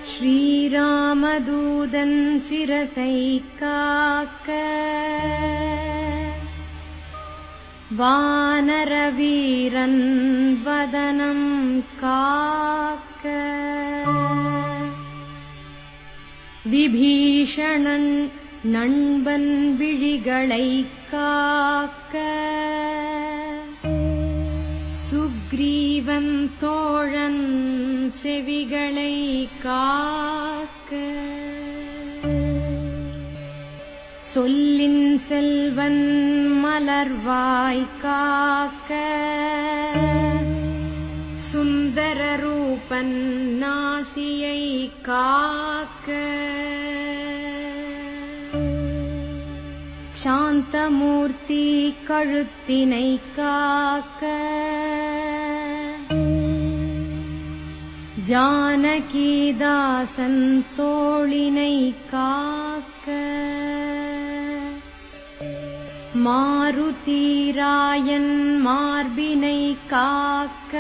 ஸ்ரீராமதூதன் சிரசை காக்க வானரவீரன் வதனம் காக்க விபீஷணன் நண்பன் விழிகளைக் காக்க சுக்ரீவன் தோழன் செவிகளை காக்க சொல்லின் செல்வன் மலர்வாய் காக்க சுந்தர ரூபன் நாசியை காக்க சாந்தமூர்த்தி கழுத்தினை காக்க ஜானகிதாசன் தோளினை காக்க மாருதீராயன் மார்பினை காக்க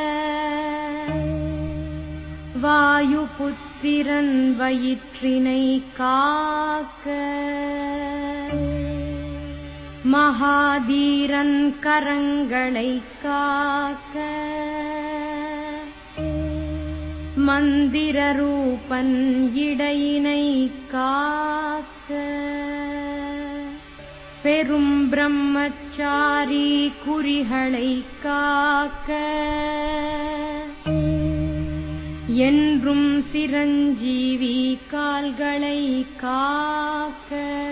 வாயுபுத்திரன் வயிற்றினை காக்க மகாதீரன் கரங்களை காக்க மந்திர ரூபன் இடையினை காக்க பெரும் பிரம்மச்சாரி குறிகளை காக்க என்றும் சிரஞ்சீவி கால்களை காக்க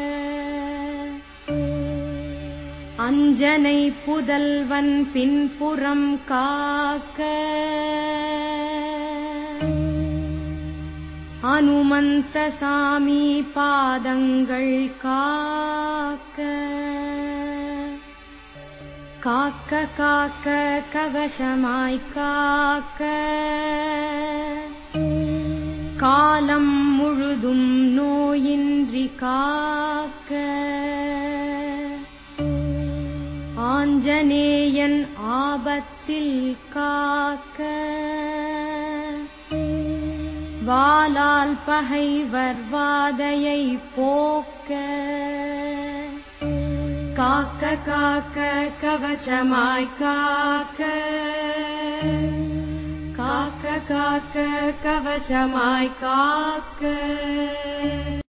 அஞ்சனை புதல்வன் பின்புறம் காக்க அனுமந்த சாமி பாதங்கள் காக்க காக்க காக்க கவசமாய் காக்க காலம் முழுதும் நோயின்றி காக்க ஆஞ்சநேயன் ஆபத்தில் காக்க வாலால் பகைவர் வாதையை போக்க காக்க காக்க கவசமாய் காக்க காக்க காக்க கவசமாய் காக்க